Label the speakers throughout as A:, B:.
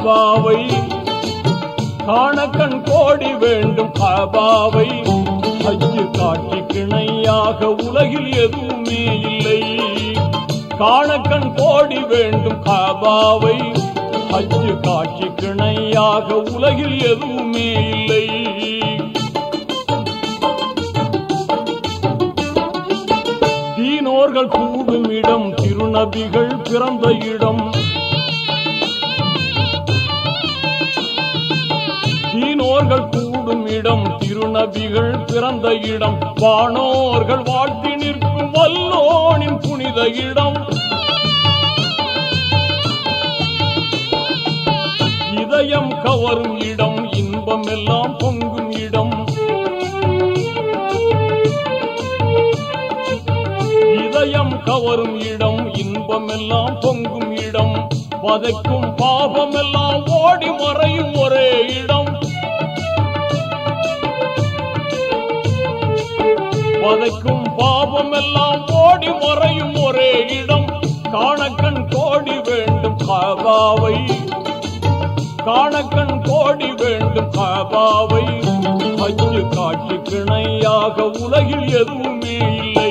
A: காபாவை காணக்கண் கோடி வேண்டும் காபாவை ஹஜ்ஜு காட்சி கிணையாக உலகில் எதுவுமே இல்லை காணக்கண் கோடி வேண்டும் காபாவை ஹஜ்ஜு காட்சி கிணையாக உலகில் எதுவுமே இல்லை தீனோர்கள் கூடும் இடம் திருநபிகள் பிறந்த இடம் தீனோர்கள் கூடும் இடம் திருநபிகள் பிறந்த இடம் வானோர்கள் வாழ்த்தி நிற்கும் வல்லோனின் புனித இடம் இதயம் கவரும் இடம் இன்பம் எல்லாம் பொங்கும் இடம் இதயம் கவரும் இடம் இன்பம் எல்லாம் பொங்கும் இடம் வதைக்கும் பாபம் எல்லாம் ஓடி மறையும் ஒரே இடம் வதைக்கும் பாபம் எல்லாம் ஓடி மறையும் ஒரே இடம் காணக்கண் கோடி வேண்டும் காபாவை காணக்கண் கோடி வேண்டும் காபாவை அஞ்சு காட்சி கிணையாக உலகில் எதுவுமே இல்லை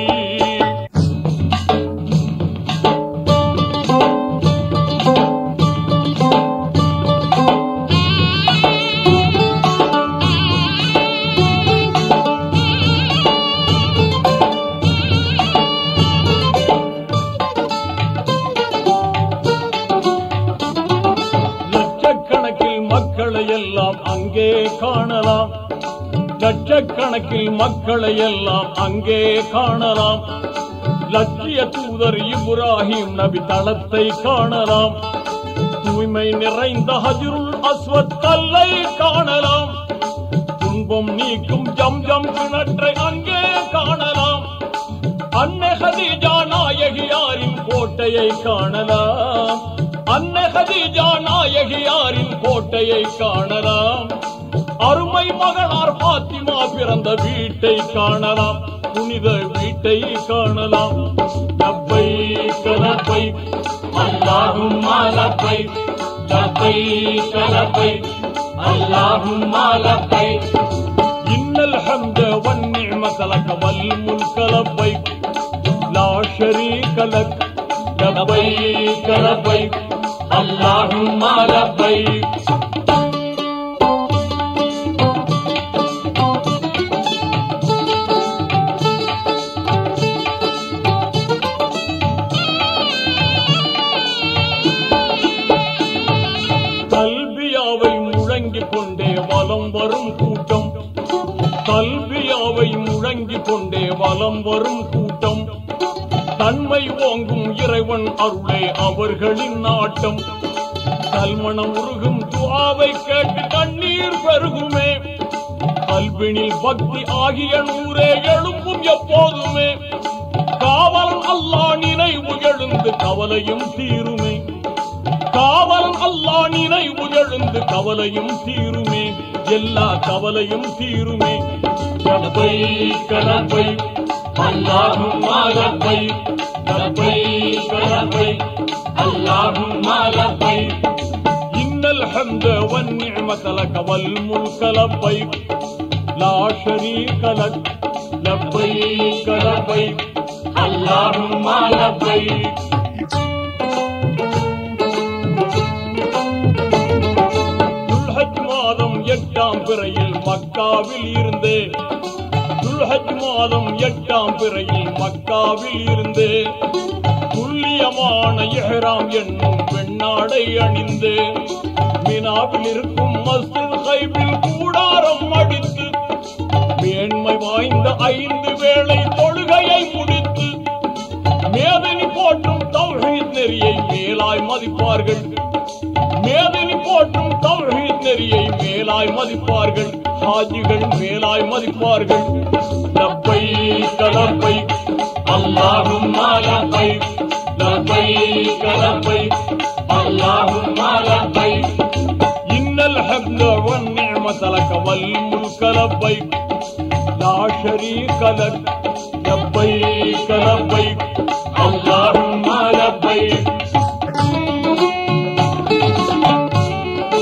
A: லட்சக்கணக்கில் மக்களை எல்லாம் அங்கே காணலாம் லட்சக்கணக்கில் மக்களை எல்லாம் அங்கே காணலாம் லட்சிய தூதர் இப்ராஹிம் நபி தளத்தை காணலாம் தூய்மை நிறைந்த ஹஜ்ருல் அஸ்வத் கல்லை காணலாம் துன்பம் நீக்கும் ஜம் ஜம் கிணற்றை அங்கே காணலாம் அன்னை ஹதீஜா நாயகியாரின் கோட்டையை காணலாம் அன்னை ஹதீஜா நாயகியாரின் கோட்டையை காணலாம் அருமை மகனார் பாத்திமா பிறந்த வீட்டை காணலாம் புனித வீட்டை காணலாம் லப்பை கலப்பை அல்லாஹும் மாலப்பை லப்பை கலப்பை அல்லாஹும் மாலப்பை إن الحمد والنعمة لك والملك لبيك لا شريك لك لبيك لبيك اللهم لبيك கல்வியாவை முழங்கிக் கொண்டே வலம் வரும் கூட்டம் கல்வியாவை முழங்கிக் கொண்டே வலம் வரும் கூட்டம் தன்மை ஓங்கும் இறைவன் அருளே அவர்களின் நாட்டம் கல்மணம் உருகும் துவாவை கேட்டு கண்ணீர் பெருகுமே கல்வினில் பக்தி ஆகிய நூறே எழும்பும் எப்போதுமே காவலன் அல்லாஹ் நினைவு எழுந்து கவலையும் தீருமே காவலன் அல்லாஹ் நினைவு எழுந்து கவலையும் தீருமே எல்லா கவலையும் தீருமே கலப்பை கலப்பை அல்லாஹும் மாலப்பை கலப்பை கலப்பை அல்லாஹும் மாலப்பை இன்னல் ஹம்த والنعمة لك والملك لبيك لا شريك لك لبيك لبيك اللهم لبيك துல்ஹஜ் மாதம் எட்டாம் பிறையில் மக்காவில் இருந்தே துல்ஹஜ் மாதம் எட்டாம் பிறையில் மக்காவில் இருந்தே துல்லியமான இஹ்ராம் என்னும் பெண்ணாடை அணிந்து மினாவில் இருக்கும் மஸ்ஜித் ஹைபில் கூடாரம் அடித்து மேன்மை வாய்ந்த ஐந்து வேளை தொழுகையை முடித்து மேதினி போற்றும் தௌஹீத் நெறியை மேலாய் மதிப்பார்கள் மேதினி போற்றும் தௌஹீத் நெறியை மேலாய் மதிப்பார்கள் ஹாஜிகள் மேலாய் மதிப்பார்கள் லப்பை கலப்பை அல்லாஹும் லப்பை லப்பை கலப்பை அல்லாஹும் லப்பை இன்னல் ஹம்த والنعمة لك والملك لبيك لا شريك لك لبيك لبيك اللهم لبيك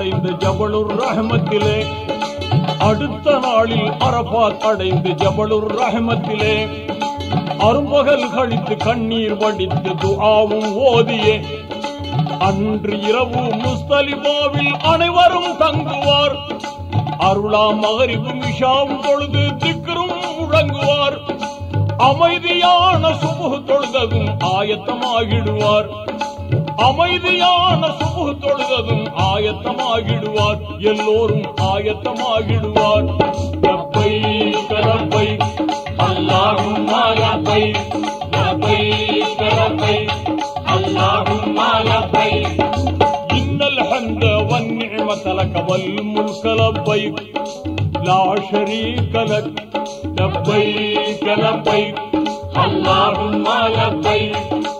A: அடைந்து ஜபலுர் ரஹமத்திலே அடுத்த நாளில் அரபாத் அடைந்து ஜபலுர் ரஹமத்திலே அரும்பகல் கழித்து கண்ணீர் வடித்து துஆவும் ஓதியே அன்று இரவு முஸ்தலிபாவில் அனைவரும் தங்குவார் அருளா மகரிபும் இஷாவும் தொழுது திக்கரும் முழங்குவார் அமைதியான சுபுகு தொழுததும் ஆயத்தமாகிடுவார் அமைதியான சுபுகு தொழுததும் ஆயத்தமாகிடுவார் எல்லோரும் ஆயத்தமாகிடுவார் லப்பை கலப்பை அல்லாஹும் லப்பை லப்பை கலப்பை அல்லாஹும் லப்பை إن الحمد والنعمة لك والملك لبيك لا شريك لك لبيك لبيك اللهم لبيك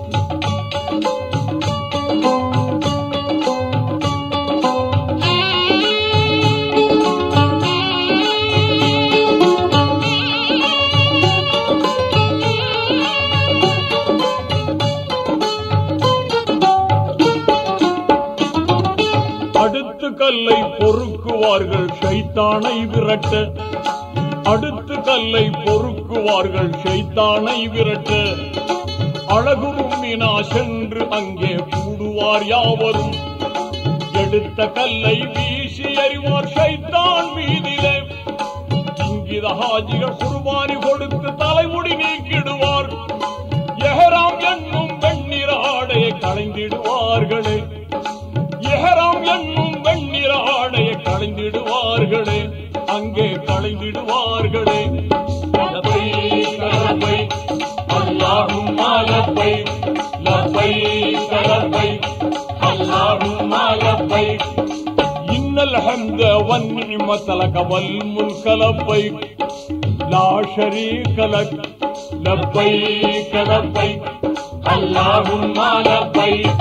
A: அடுத்து கல்லை பொறுக்குவார்கள் ஷைத்தானை விரட்ட அடுத்து கல்லை பொறுக்குவார்கள் ஷைத்தானை விரட்ட அழகுரும் மீனா சென்று அங்கே கூடுவார் யாவரும் எடுத்த கல்லை வீசி எறிவார் ஷைத்தான் மீதிலே இங்கித ஹாஜிகள் குர்பானி கொடுத்து தலைமுடி நீக்கிடுவார் எஹராம் என்னும் வெண்ணிற ஆடையை களைந்திடுவார்களே எஹராம் என்னும் வெண்ணிற ஆடையை களைந்திடுவார்களே அங்கே களைந்திடுவார்களே லப்பை கலப்பை அல்லாஹும் லப்பை லப்பை கலப்பை அல்லாஹும் லப்பை إن الحمد والنعمة لك والملك لبيك لا شريك لك لبيك لبيك اللهم لبيك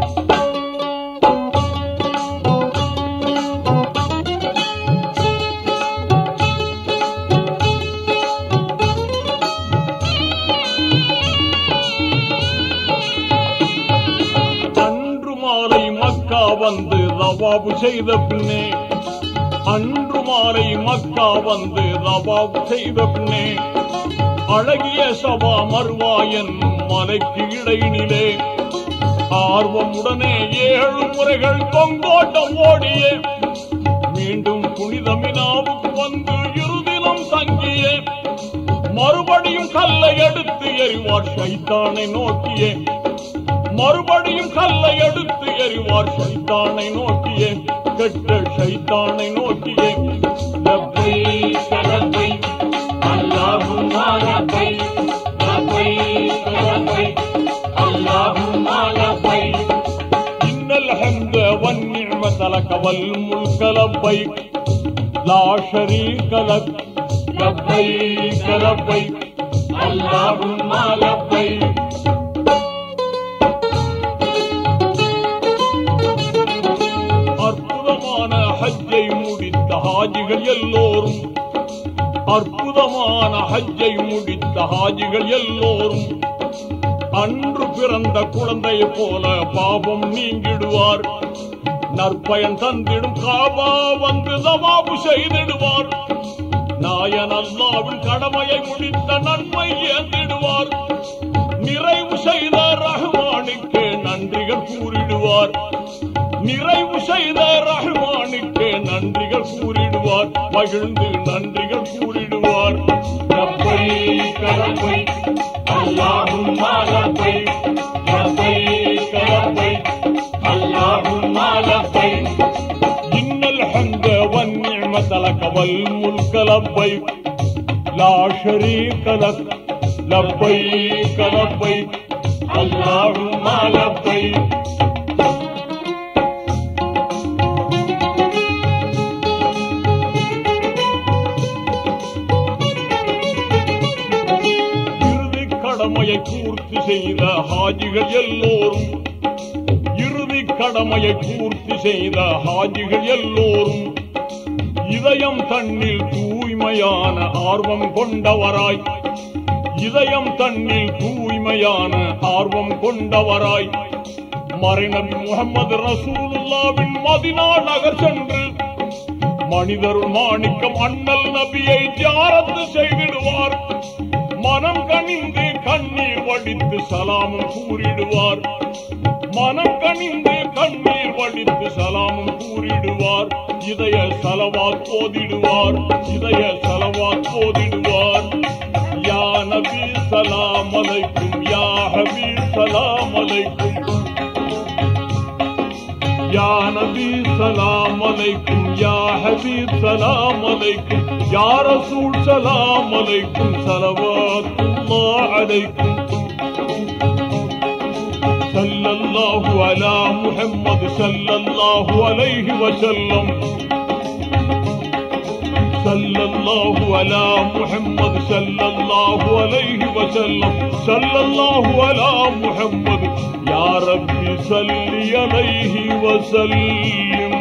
A: அன்று மாலை மக்கா வந்து ரவாபு செய்த பின்னே அன்று மாலை மக்கா வந்து ரவாபு செய்த பின்னே அழகிய சபா மருவா என்னும் மலைக்கு இடையினிலே ஆர்வமுடனே ஏழு முறைகள் தொங்கோட்டம் ஓடிய மீண்டும் புனித மினாவுக்கு வந்து இருதினம் தங்கிய மறுபடியும் கல்லை எடுத்து எறிவார் சைத்தானை நோக்கியே மறுபடியும் கல்லை எடுத்து எறிவார் சைத்தானை நோக்கியே கெட்ட சைத்தானை நோக்கியே லப்பை கலப்பை அல்லாஹும் லப்பை லப்பை கலப்பை அல்லாஹும் லப்பை إن الحمد والنعمة لك والملك لبيك لا شريك لك لبيك لبيك اللهم لبيك அற்புதமான ஹஜ்ஜை முடித்த ஹாஜிகள் எல்லோரும் அற்புதமான ஹஜ்ஜை முடித்த ஹாஜிகள் எல்லோரும் அன்று பிறந்த குழந்தையை போல பாவம் நீங்கிடுவார் நற்பயன் தந்திடும் காபா வந்து தவாபு செய்திடுவார் நாயன் அல்லாவின் கடமையை முடித்த நன்மை ஏந்திடுவார் நிறைவு செய்த ரஹ்மானுக்கு நன்றிகள் கூறிடுவார் நிறைவு செய்த ரஹ்மானுக்கு நன்றிகள் கூறிடுவார் மகிழ்ந்து நன்றிகள் கூறிடுவார் ரப்பை கலப்பை அல்லாஹும் லப்பை லப்பை கலப்பை அல்லாஹும் லப்பை إن الحمد والنعمة لك والملك لبيك لا شريك لك لبيك لبيك اللهم لبيك இறுதி கடமையை பூர்த்தி செய்த ஹாஜிகள் எல்லோரும் இறுதி கடமையை பூர்த்தி செய்த ஹாஜிகள் எல்லோரும் இதயம் தன்னில் தூய்மையான ஆர்வம் கொண்டவராய் இதயம் தன்னில் தூய்மையான ஆர்வம் கொண்டவராய் மறைநபி முகமது ரசூலுல்லாவின் மதினா நகர் சென்று மனிதர் மாணிக்கம் அண்ணல் நபியை ஜாரத்து செய்திடுவார் மனம் கனிந்து கண்ணீர் வடித்து சலாமும் கூறிடுவார் மனம் கனிந்து கண்ணீர் வடித்து சலாமும் கூறிடுவார் இதய சலவாத் போதிடுவார் இதய சலவாத் போதிடுவார் யா நபி சலாம் அலைக்கும் யா ஹபீப் சலாம் அலைக்கும் யா நபி சலாம் அலைக்கும் யா ஹபீப் சலாம் அலைக்கும் யா ரசூல் சலாம் அலைக்கும் சலவாத்துல்லாஹ் அலைக்கும் صلى الله على محمد صلى الله عليه وسلم صلى الله على محمد صلى الله عليه وسلم صلى الله على محمد يا ربي صل عليه وسلم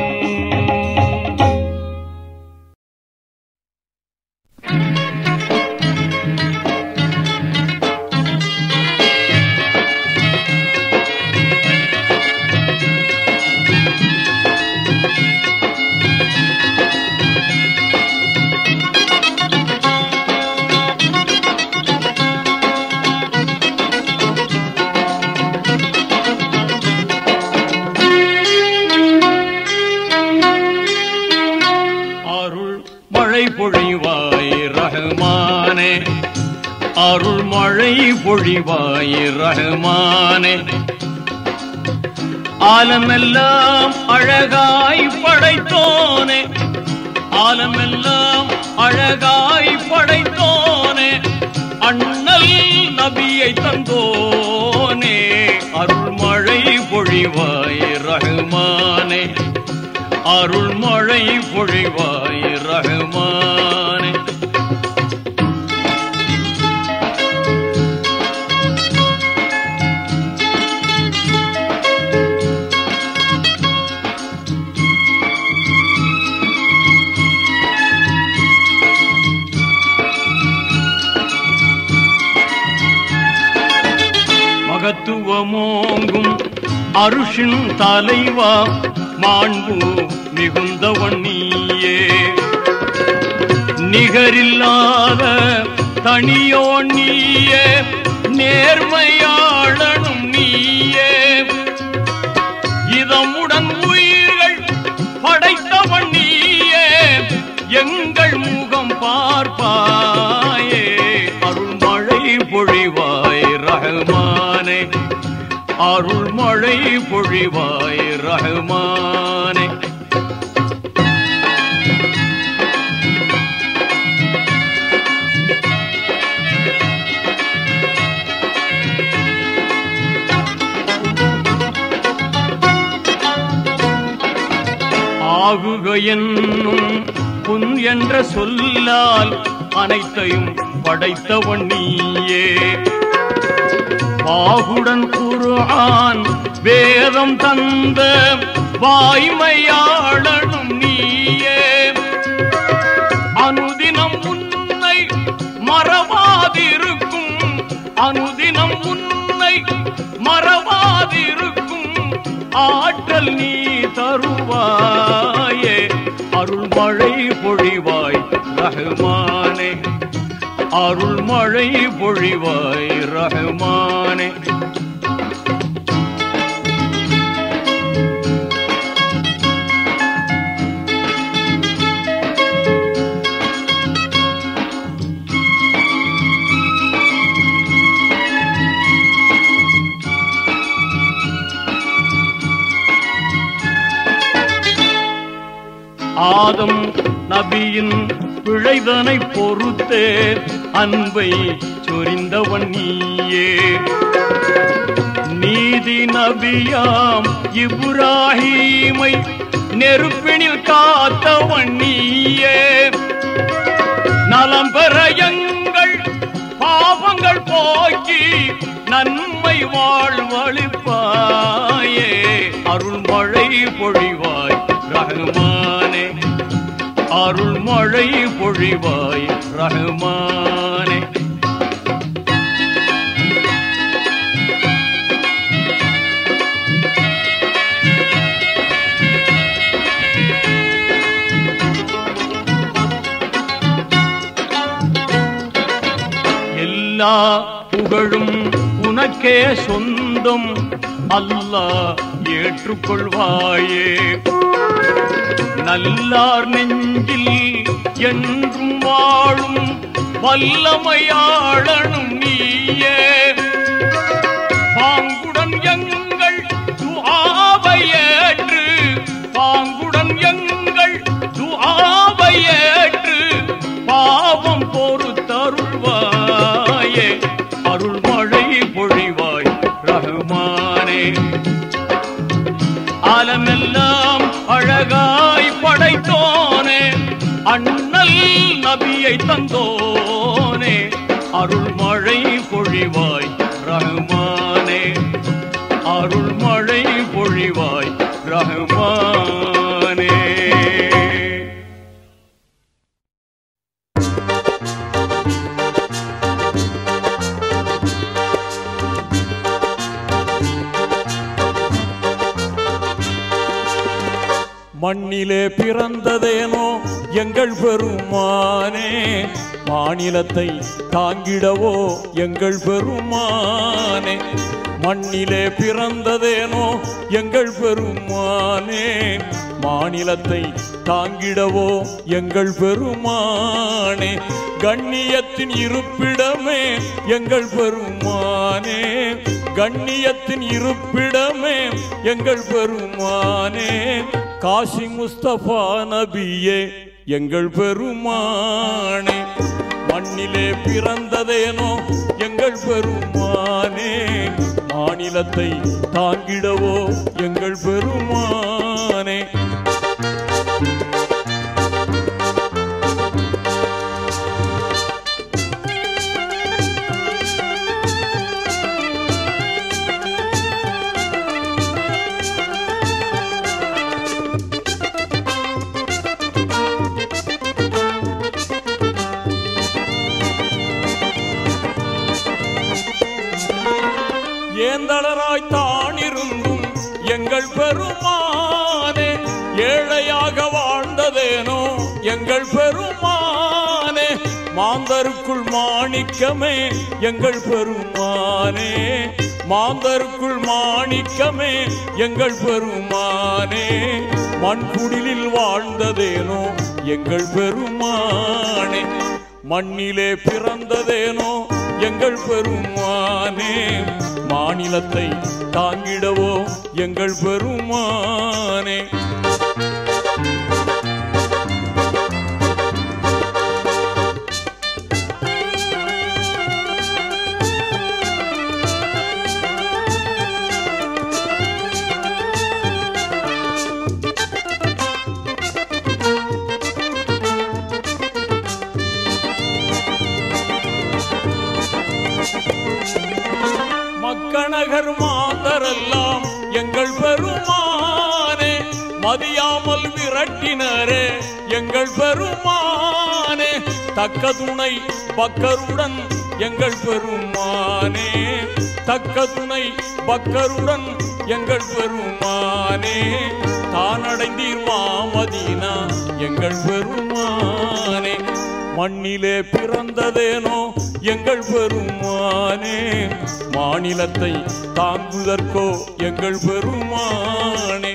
B: அருள் மழை பொழிவாய் ரஹ்மானே அருள் மழை பொழிவாய் ரஹ்மானே ஆலமெல்லாம் அழகாய் படைத்தோனே ஆலமெல்லாம் அழகாய் படைத்தோனே அண்ணல் நபியை தந்தோனே அருள் மழை பொழிவாய் ரஹ்மானே அருள் மழை பொழிவாய் ரஹ்மானே மகத்துவமோங்கும் அருஷின் தலைவா மாண்பு மிகுந்தவன் நீயே நிகரில்லாத தனியோ நீயே நேர்மையாளனும் நீயே இதமுடன் உயிர்கள் படைத்தவன் நீயே எங்கள் முகம் பார்ப்பாயே அருள் மழை பொழிவாய் ரஹ்மானே அருள் மழை பொழிவாய் ரஹ்மானே ஆகுக என்னும் புன் என்ற சொல்லால் அனைத்தையும் படைத்தவன் நீயே பாகுடன் குர்ஆன் வேதம் தந்த வாய்மையாளனும் நீயே அனுதினம் உன்னை மறவாதிருக்கும் அனுதினம் உன்னை மறவாதிருக்கும் ஆற்றல் நீ தருவாயே அருள் மழை பொழிவாய் ரஹ்மானே அருள் மழை பொழிவாய் ரஹ்மானே ஆதம் நபியின் பிழைதனை பொறுத்தே அன்பை சொரிந்தவன் நீயே நீதி நபியாம் இப்ராஹீமை நெருப்பினில் காத்தவன் நீயே நலம் பெற எங்கள் பாவங்கள் போக்கி நன்மை வாழ்வழிப்பாயே அருள் மழை பொழிவாய் ரஹ்மானே அருள் மழை பொழிவாய் ரஹ்மானே எல்லா புகழும் உனக்கே சொந்தம் அல்லாஹ் ஏற்றுக்கொள்வாயே நல்லார் நெஞ்சில் என்றும் வாழும் வல்லமையாளனும் நீயே பாங்குடன் எங்கள் துஆவை ஏற்று பாங்குடன் எங்கள் துஆவை ஏற்று பாவம் பொறுத்தருள்வாயே அருள்மழை பொழிவாய் ரஹ்மானே ஆலமெல்லாம் அழகாய் படைத்தோனே அண்ணல் நபியை தந்தோனே அருள்மழை பொழிவாய் ரஹ்மானே அருள்மழை பொழிவாய் ரஹ்மானே
A: மண்ணிலே பிறந்ததேனோ எங்கள் பெருமானே மாநிலத்தை தாங்கிடவோ எங்கள் பெருமானே மண்ணிலே பிறந்ததேனோ எங்கள் பெருமானே மாநிலத்தை தாங்கிடவோ எங்கள் பெருமானே கண்ணியத்தின் இருப்பிடமே எங்கள் பெருமானே கண்ணியத்தின் இருப்பிடமே எங்கள் பெருமானே காசி முஸ்தபா நபியே எங்கள் பெருமானே மண்ணிலே பிறந்ததேனோ எங்கள் பெருமானே மாநிலத்தை தாங்கிடவோ எங்கள் பெருமானே ஏந்தளராய் தானிருந்தும் எங்கள் பெருமானே ஏழையாக வாழ்ந்ததேனோ எங்கள் பெருமானே மாந்தருக்குள் மாணிக்கமே எங்கள் பெருமானே மாந்தருக்குள் மாணிக்கமே எங்கள் பெருமானே மண்குடிலில் வாழ்ந்ததேனோ எங்கள் பெருமானே மண்ணிலே பிறந்ததேனோ எங்கள் பெருமானே மாநிலத்தை தாங்கிடவோ எங்கள் பெருமானே மக்கநகர் மாந்தரெல்லாம் எங்கள் பெருமானே மதியாமல் விரட்டினரே எங்கள் பெருமானே தக்க துணை பக்கருடன் எங்கள் பெருமானே தக்க துணை பக்கருடன் எங்கள் பெருமானே தானடைந்தீர் மாமதீனா எங்கள் பெருமானே மண்ணிலே பிறந்ததேனோ எங்கள் பெருமானே மாநிலத்தை தாங்குதற்கோ எங்கள் பெருமானே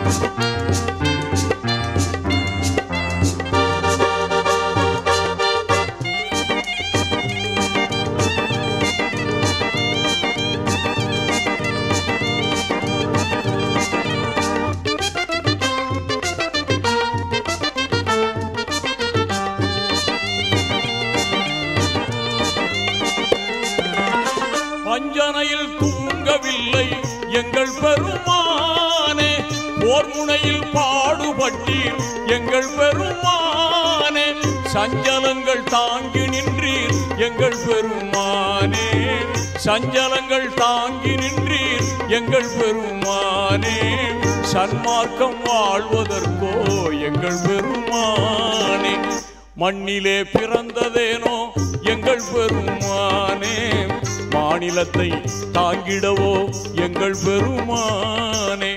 A: பஞ்சனையில் தூங்கவில்லை எங்கள் பெருமானே போர் முனையில் பாடுபட்டீர் எங்கள் பெருமானே சஞ்சலங்கள் தாங்கி நின்றீர் எங்கள் பெருமானே சஞ்சலங்கள் தாங்கி நின்றீர் எங்கள் பெருமானே சன்மார்க்கம் வாழ்வதற்கோ எங்கள் பெருமானே மண்ணிலே பிறந்ததேனோ எங்கள் பெருமானே மாநிலத்தை தாங்கிடவோ எங்கள் பெருமானே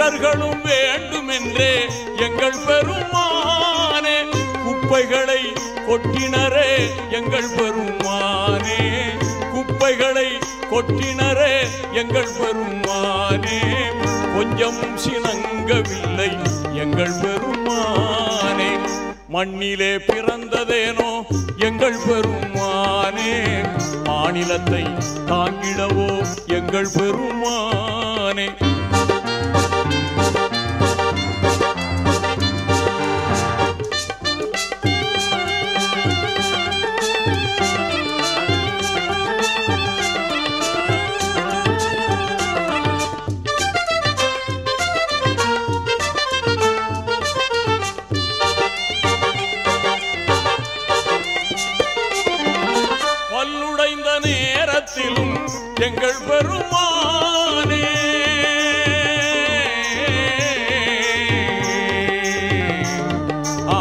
A: சீடர்களும் வேண்டுமென்றே எங்கள் பெருமானே குப்பைகளை கொட்டினரே எங்கள் பெருமானே குப்பைகளை கொட்டினரே எங்கள் பெருமானே கொஞ்சம் சினங்கவில்லை எங்கள் பெருமானே மண்ணிலே பிறந்ததேனோ எங்கள் பெருமானே மாநிலத்தை தாங்கிடவோ எங்கள் பெருமானே பல்லுடைந்த நேரத்திலும் எங்கள் பெருமானே ஆ.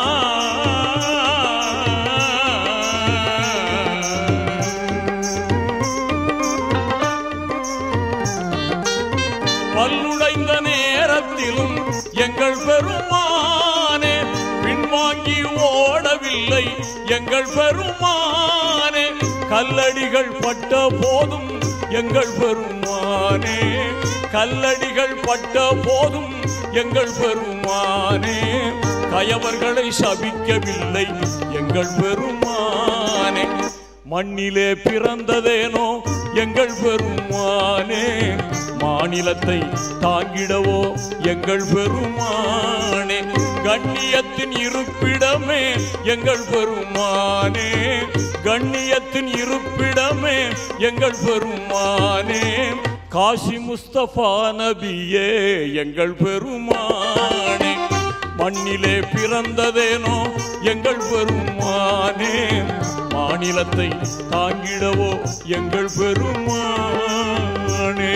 A: பல்லுடைந்த நேரத்திலும் எங்கள் பெருமானே பின்வாங்கி ஓடவில்லை எங்கள் பெருமானே கல்லடிகள் பட்ட போதும் எங்கள் பெருமானே கல்லடிகள் பட்ட போதும் எங்கள் பெருமானே கயவர்களை சபிக்கவில்லை எங்கள் பெருமானே மண்ணிலே பிறந்ததேனோ எங்கள் பெருமானே மாநிலத்தை தாங்கிடவோ எங்கள் பெருமானே கண்ணியத்தின் இருப்பிடமே எங்கள் பெருமானே கண்ணியத்தின் இருப்பிடமே எங்கள் பெருமானே காசி முஸ்தபா நபியே எங்கள் பெருமானே மண்ணிலே பிறந்ததேனோ எங்கள் பெருமானே மாநிலத்தை தாங்கிடவோ எங்கள் பெருமானே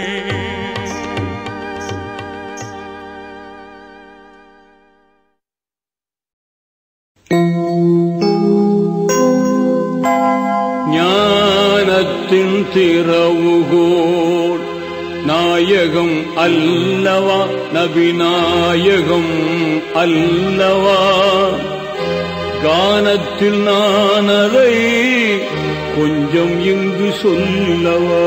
A: ஞானத்தின் திறவுகோள் நாயகம் அல்லவா நபிநாயகம் அல்லவா கானத்தில் நான் அதை கொஞ்சம் இங்கு சொல்லவா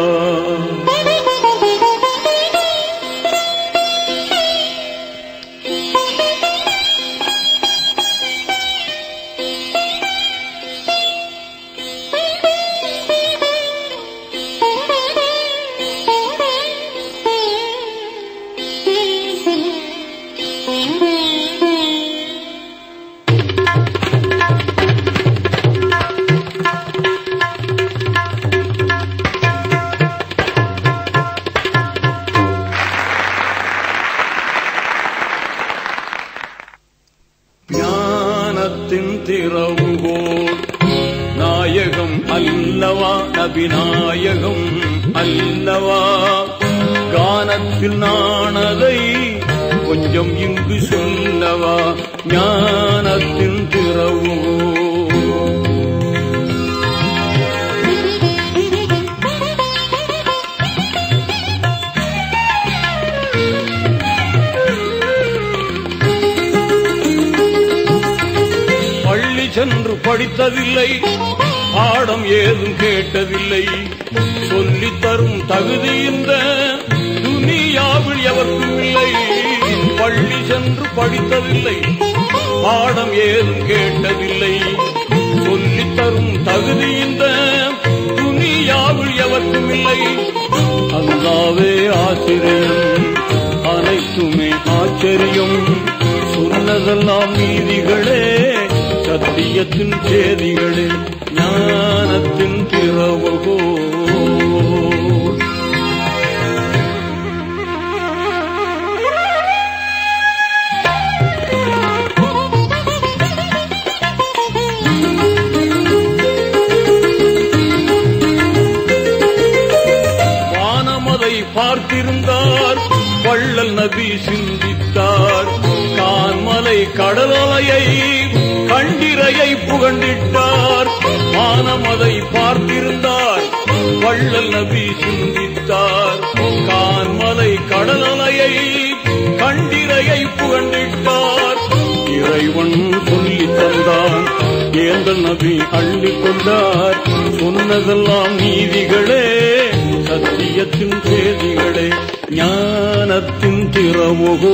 A: ஞானத்தின் திறவுகோல் நாயகம் அல்லவா நபிநாயகம் அல்லவா கானத்தில் நானதை கொஞ்சம் இங்கு சொல்லவா ஞானத்தின் திறவுகோல் பள்ளி சென்று படித்ததில்லை பாடம் ஏதும் கேட்டதில்லை சொல்லித் தரும் தகுதி இந்த துனியாவில் எவருக்கும் இல்லை பள்ளி சென்று படித்ததில்லை பாடம் ஏதும் கேட்டதில்லை சொல்லித் தரும் தகுதி இந்த துனியாவில் எவருக்கும் இல்லை அல்லாவே ஆசிரியர் அனைத்துமே ஆச்சரியம் சொன்னதெல்லாம் நீதிகளே சத்தியத்தின் சேதிகளே ஞானத்தின் திறவுகோ வானமதை பார்த்திருந்தார் வள்ளல் நபி சிந்தித்தார் கான்மலை கடலலையை கண்டிரையை புகண்டிட்டார் வானமதை பார்த்திருந்தார் வள்ளல் நபி சிந்தித்தார் கான்மலை
B: கடலலையை கண்டிரையை புகண்டிட்டார் இறைவன் சொல்லி தந்தான் ஏந்தல் நபி அள்ளி கொண்டார் சொன்னதெல்லாம் நீதிகளே சத்தியத்தின் செய்திகளே ஞானத்தின் திறமுகோ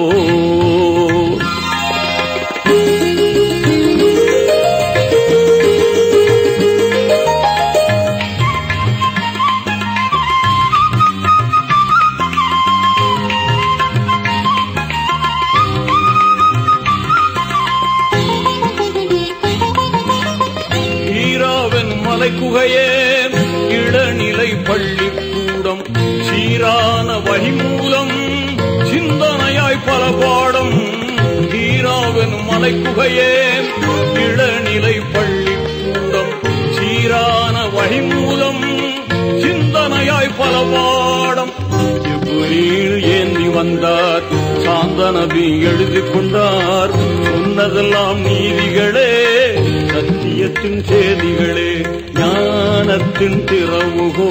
B: ஈராவன் மலை குகையே இளநிலை பள்ளிக்கூடம் சீரான வழிமூலம் சிந்தனையாய் பல பாடம் ஈராவன் மலை குகையே இளநிலை பள்ளிக்கூடம் சீரான வழிமூலம் சிந்தனையாய் பல பாடம் ஜிப்ரீல் ஏந்தி வந்தார் சாந்த நபி எழுதி கொண்டார் சொன்னதெல்லாம் நீதிகளே சத்தியத்தின் செய்திகளே ஞானத்தின் திறவுகோ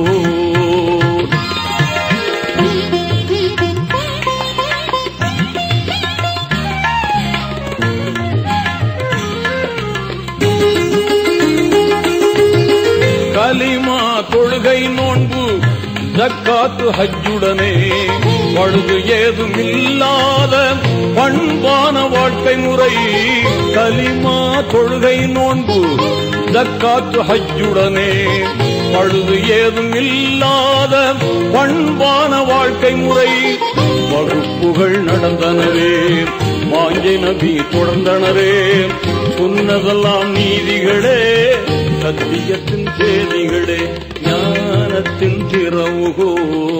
B: கலிமா தொழுகை நோன்பு ஜக்காத்து ஹஜ்ஜுடனே பழுது ஏதும் இல்லாத பண்பான வாழ்க்கை முறை கலிமா தொழுகை நோன்பு ஜக்காத்து ஹஜ்ஜுடனே பழுது ஏதும் இல்லாத பண்பான வாழ்க்கை முறை வகுப்புகள் நடந்தனரே வாஞ்சை நபி தொடர்ந்தனரே சொன்னதெல்லாம் நீதிகளே சத்தியத்தின் செய்திகளே ஞானத்தின் திறவுகோ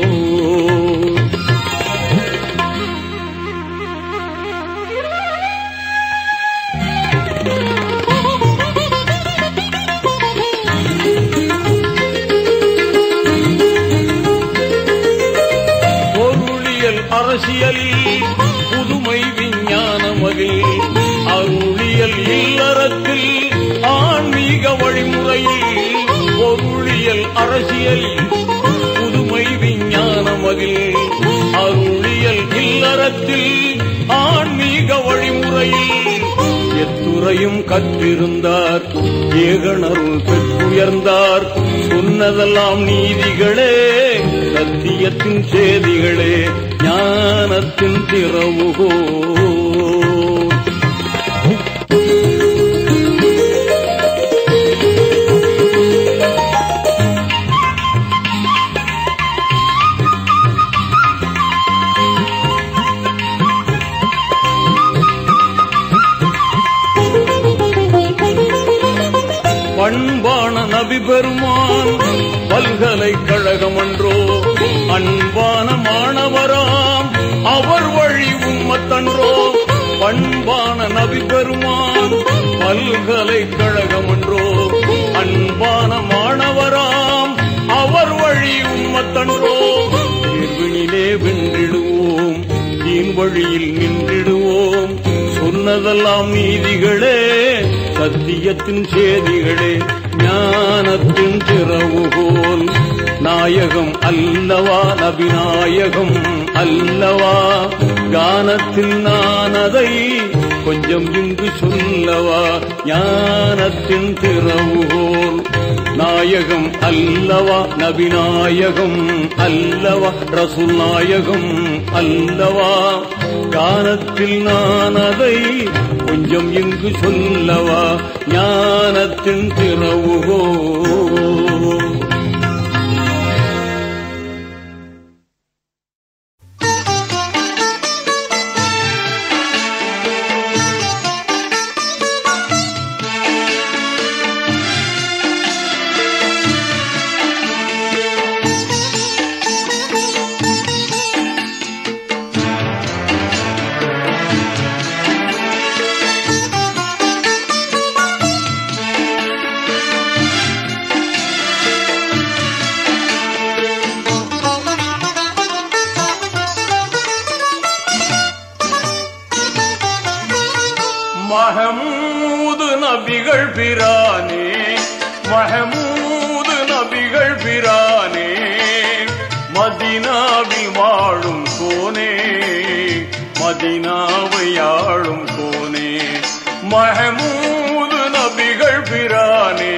B: பொருளியல் அரசியலில் புதுமை விஞ்ஞானமதில் அருளியல் இல்லறத்தில் ஆன்மீக வழிமுறையில் பொருளியல் அரசியலில் புதுமை விஞ்ஞானமதில் அருளியல் இல்லறத்தில் ஆன்மீக வழிமுறையில் எத்துறையும் கற்றிருந்தார் ஏகணருள் பெற்றுயர்ந்தார் சொன்னதெல்லாம் நீதிகளே சத்தியத்தின் செய்திகளே ஞானத்தின் திறவுகோ பண்பான நபி பெருமான் பல்கலைக்கழகம் அன்றோ அன்பான மாணவராம் அவர் வழி உம்மத்தன்றோ பண்பான நபி பெருமான் பல்கலைக்கழகம் அன்றோ அன்பான மாணவராம் அவர் வழி உம்மத்தன்றோ தேர்வினிலே வென்றிடுவோம் தீன் வழியில் நின்றிடுவோம் சொன்னதெல்லாம் நீதிகளே சத்தியத்தின் செய்திகளே ஞானத்தின் திறவுகோல் நாயகம் அல்லவா நபிநாயகம் அல்லவா கானத்தில் நான் அதை கொஞ்சம் இங்கு சொல்லவா ஞானத்தின் திறவுகோல் நாயகம் அல்லவா நபிநாயகம் அல்லவா ரசூல் நாயகம் அல்லவா கானத்தில் நான் அதை கொஞ்சம் இங்கு சொல்லவா ஞானத்தின் திறவுகோ மஹமூது நபிகள் பிரானே மஹமூது நபிகள் பிரானே மதினாவில் வாழ வாழும் கோனே மதினாவை ஆளும் கோனே மஹமூது நபிகள் பிரானே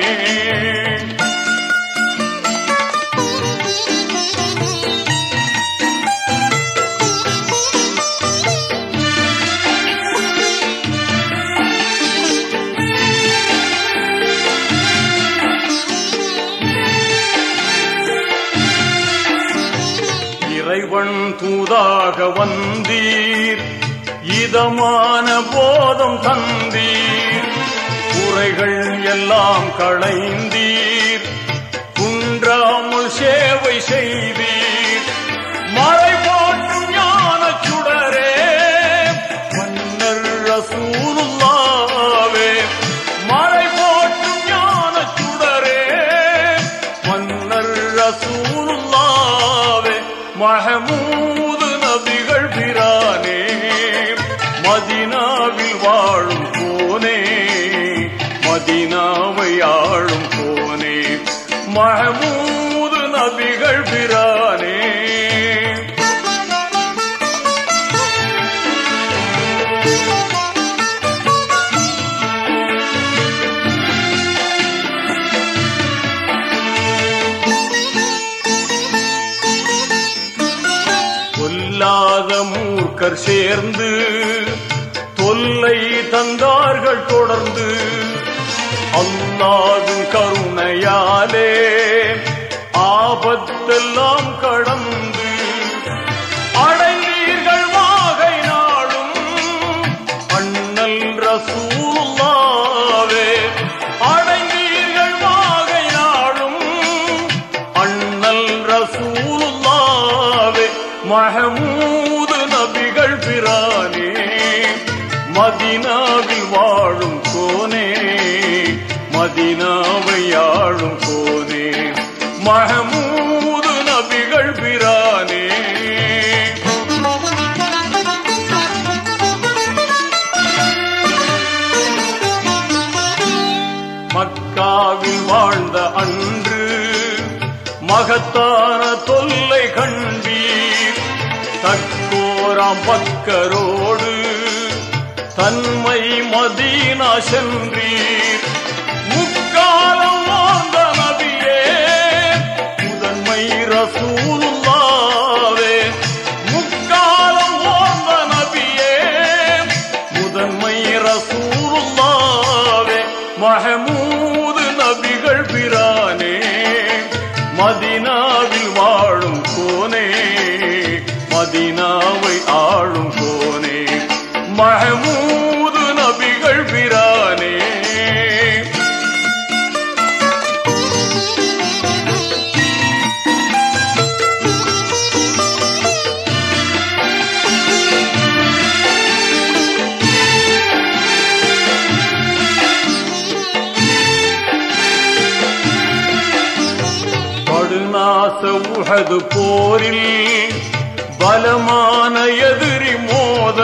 B: இறைவன் தூதாக வந்தீர் இதமான போதம் தந்தீர் குறைகள் எல்லாம் களைந்தீர் குன்றாமல் சேவை செய்தீர் மறை போற்றும் ஞான சுடரே மன்னர் ரசூலுல்லாவே மறை போற்றும் ஞான சுடரே மன்னர் ரசூலுல்லாவே மஹமூது நபிகள் பிரானே மதினாவில் வாழும் போனே மதினாவை ஆளும் போனே மஹமூது நபிகள் பிரானே கொல்லாத மூர்க்கர் சேர்ந்து தொல்லை தந்தார்கள் தொடர்ந்து அல்லாவின் கருணையாலே ஆபத்தெல்லாம் கடந்து அடைந்தீர்கள் வாகை நாளும் அண்ணல் ரசூலுல்லாவே அடைந்தீர்கள் வாகை நாளும் அண்ணல் ரசூலுல்லாவே மஹமூது நபிகள் பிரானே மதினாவில் வாழும் கோனே மதினாவை ஆளும் கோனே மஹமூது நபிகள் பிரானே மக்காவில் வாழ்ந்த அன்று மகத்தான தொல்லை கண்டீர் தக்கோராம் பக்கரோடு தன்மை மதீனா சென்றீர் முக்காலம் வாழ்ந்த நபியே முதன்மை ரசூலுல்லாவே முக்காலம் வாழ்ந்த நபியே முதன்மை ரசூலுல்லாவே மஹமூது நபிகள் பிரானே மதினாவில் வாழும் கோனே மதினாவை ஆளும் கோனே மஹமூது நபிகள் பிரானே படுநாச உஹது போரில் பலமான எதிரி மோத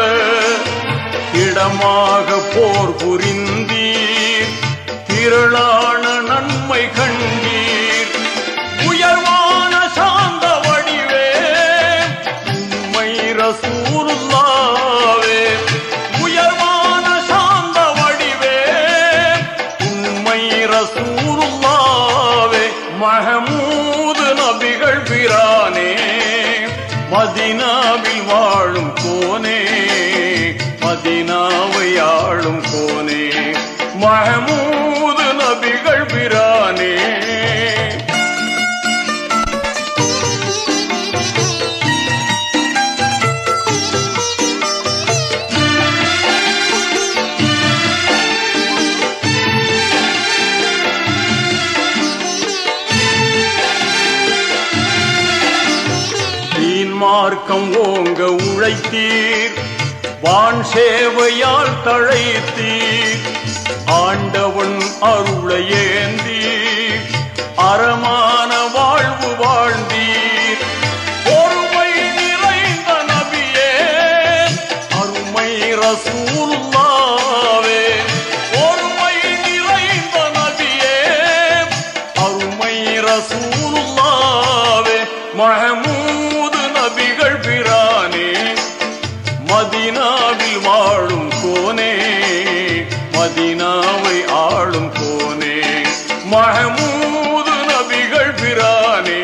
B: இடமாக போர் புரிந்தீர் திரளான நன்மை கண்டீர் உயர்வான சாந்த வடிவே உண்மை ரசூலுல்லாவே உயர்வான சாந்த வடிவே உண்மை ரசூலுல்லாவே மஹமூது நபிகள் பிரானே மதினாவில் வாழும் கோனே மதினாவை ஆளும் கோனே மஹமூது நபிகள் பிரானே தீன் மார்க்கம் ஓங்க உழைத்தீர் வான் சேவையால் தழைத்தீர் ஆண்டவன் அருளையேந்தி அறமான வாழ்வு வாழ்ந்தீர் பொறுமை நிறைந்த நபியே அருமை ரசூலுல்லாவே பொறுமை நிறைந்த நபியே அருமை ரசூலுல்லாவே மஹமூது நபிகள் பிற வாழும் கோனே மதினாவை ஆளும் கோனே மஹமூது நபிகள் பிரானே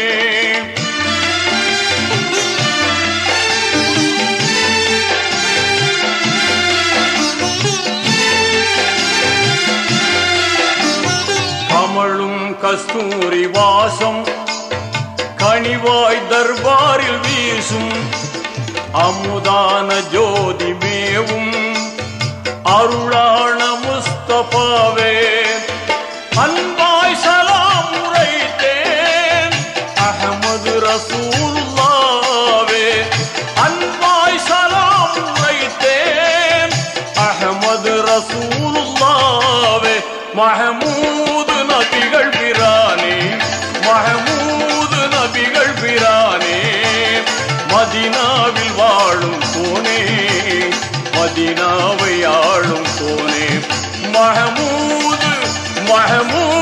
B: கமழும் கஸ்தூரி வாசம் கனிவாய் தர்பாரில் வீசும் அமுதான ஜோதி மேவும் அருளான முஸ்தபாவே அன்பாய் சலாம் உரைத்தேன் அகமது ரசூலுல்லாவே அன்பாய் சலாம் உரைத்தேன் அகமது ரசூலுல்லாவே மஹமூது நபிகள் பிரானே மஹமூது நபிகள் பிரானே மதினாவில் வாழும் கோனே மதினாவை ஆளும் கோனே மஹமூது மஹமூது